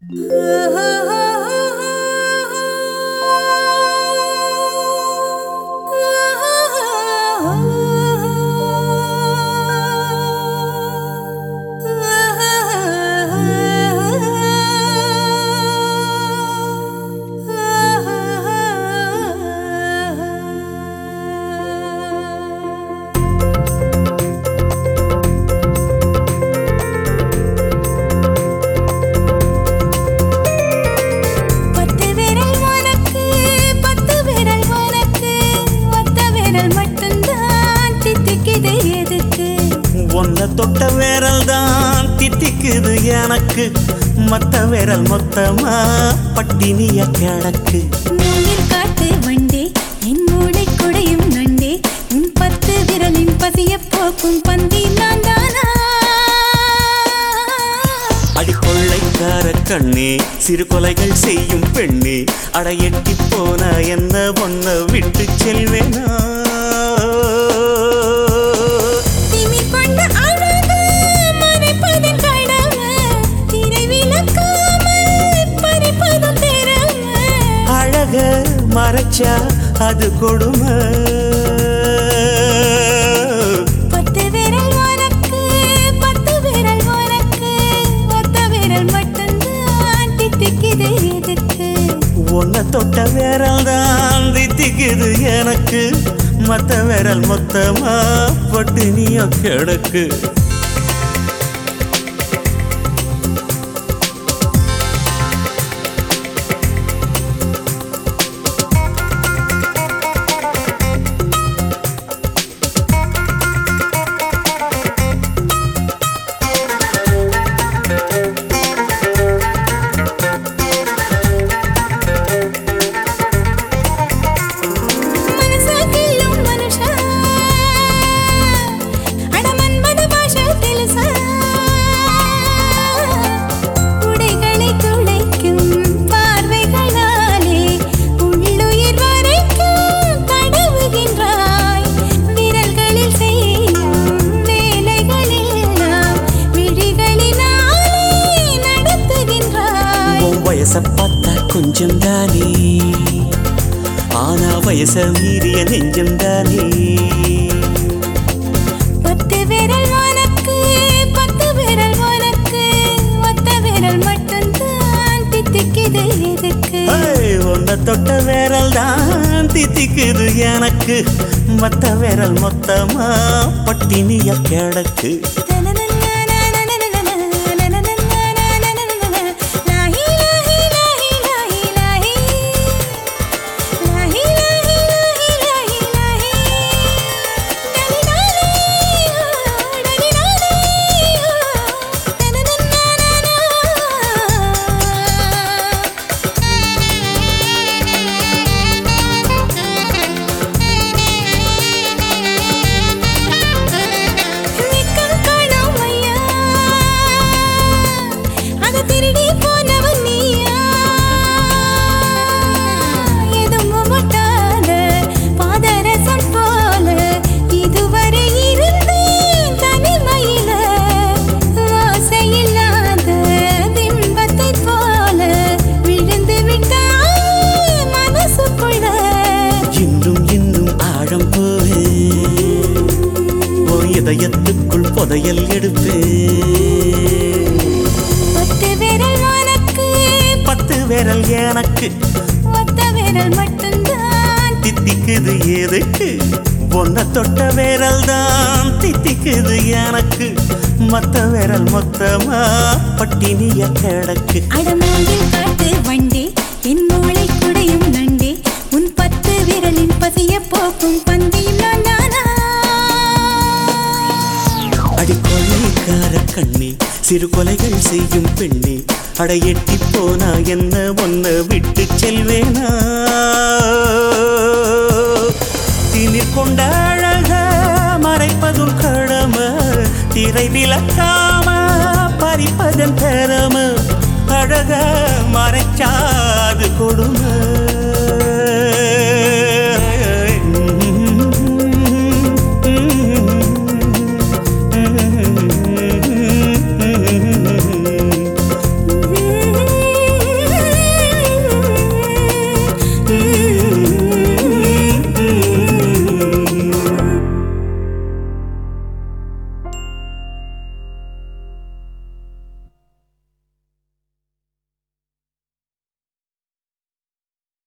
பத்து விரல் உனக்கு பத்து விரல் உனக்கு ஒத்த விரல் மட்டும்தான் தித்திக்குது எதுக்கு ஒன்ன தொட்ட விரல் தான் தித்திக்குது எனக்கு மத்த விரல் மொத்தமா பட்டினிய கிடக்கு மூங்கில் காட்டு வண்டே என் மூளை குடையும் நண்டே உன் பத்து விரலின் பசிய போக்கும் பந்தி நான் தானா அடிக்கொள்ளைக்கார கண்ணே சிறு கொலைகள் செய்யும் பெண்ணே அடையெட்டி போன என்ன ஒன்ன விட்டு செல்வேனா திமிர் கொண்ட அழகு மறைப்பதன் கடமை திரை விளக்காமல் பறிப்பதும் திறமை அழக மறைச்சா அது கொடுமை பத்து விரல் உனக்கு பத்து விரல் உனக்கு ஒத்த விரல் மட்டும்தான் தித்திக்குது எதுக்கு உன்னை தொட்ட விரல் தான் தித்திக்குது எனக்கு மத்த விரல் மொத்தமா பட்டினிய கிடக்கு மனசா கிள்ளும் மனுஷா அட மன்மத பாஷா தெலுசா உடைகளை துளைக்கும் பார்வைகளாலே உள்ளுயிர் வரைக்கும் தடவுகின்றாய் விரல்களில் செய்யும் வேலைகளெல்லாம் விழிகளினாலே நடத்துகின்றாய் உன் வயச பார்த்தா கொஞ்சம் தானே ஆனா வயச மீறிய நெஞ்சம் தானே பத்து விரல் உனக்கு பத்து விரல் உனக்கு ஒத்த விரல் மட்டும்தான் தித்திக்குது எதுக்கு ஏய், உன்னை தொட்ட விரல் தான் தித்திக்குது எனக்கு மத்த விரல் மொத்தமா பட்டினிய கிடக்கு லாஹி லாஹி லாஹி லாஹி லாஹி லாஹி லாஹி லாஹி லாஹி டலிடாலே டலிடாலே வெக்கம் காணோம் ஐயா அத திருடி போனவன் நீயா எதுவும் முட்டாத பாதரசம் போல இதுவரை இருந்தேன் தனிமையில ஆசையில்லாத பிம்பத்தைப் போல விழுந்து விட்டாய் மனசுக்குள்ள இன்னும் இன்னும் ஆழம் போவே உன் இதயத்துக்குள் புதையல் எடுப்பே பத்து விரல் உனக்கு பத்து விரல் எனக்கு ஒத்த விரல் மட்டும்தான் தித்திக்குது எதுக்கு ஒன்ன தொட்ட விரல் தான் தித்திக்குது எனக்கு மத்த விரல் மொத்தமா பட்டினிய கிடக்கு அடமோங்கில் காட்டு வண்டே என் மூளை குடையும் நண்டே உன் பத்து விரலின் பசிய போக்கும் பந்தியும் நான் தானா அடிக்கொள்ளைக்கார கண்ணே சிறு கொலைகள் செய்யும் பெண்ணே அடையெட்டி போனா என்ன ஒன்ன விட்டு செல்வேனா திணிர் கொண்ட அழக மறைப்பதும் கடமை திரை விளக்காம பறிப்பதன் திறமை அழக மறைச்சாது கொடுமை